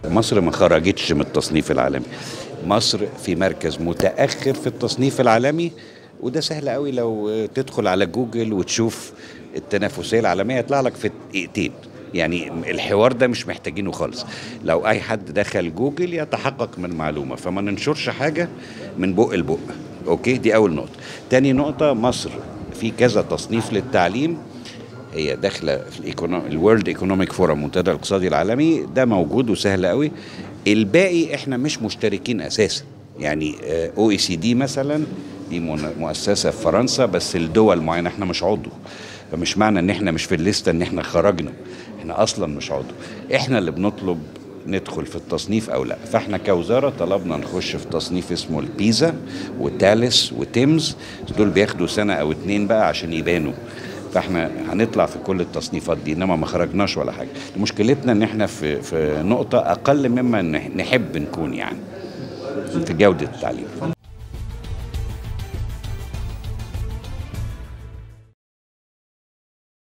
مصر ما خرجتش من التصنيف العالمي مصر في مركز متأخر في التصنيف العالمي وده سهل قوي لو تدخل على جوجل وتشوف التنافسية العالمية يطلع لك في دقيقتين يعني الحوار ده مش محتاجينه خالص لو اي حد دخل جوجل يتحقق من معلومة فما ننشرش حاجة من بق لبق اوكي دي اول نقطة تاني نقطة مصر في كذا تصنيف للتعليم هي داخله في الورلد ايكونوميك فورم المنتدى الاقتصادي العالمي ده موجود وسهل قوي الباقي احنا مش مشتركين اساسا يعني او اي سي دي مثلا دي مؤسسه في فرنسا بس الدول معينه احنا مش عضو فمش معنى ان احنا مش في الليسته ان احنا خرجنا احنا اصلا مش عضو احنا اللي بنطلب ندخل في التصنيف او لا فاحنا كوزاره طلبنا نخش في تصنيف اسمه البيزا وتالس وتيمز دول بياخدوا سنه او اتنين بقى عشان يبانوا فاحنا هنطلع في كل التصنيفات دي انما ما خرجناش ولا حاجه مشكلتنا ان احنا في في نقطه اقل مما نحب نكون يعني في جوده التعليم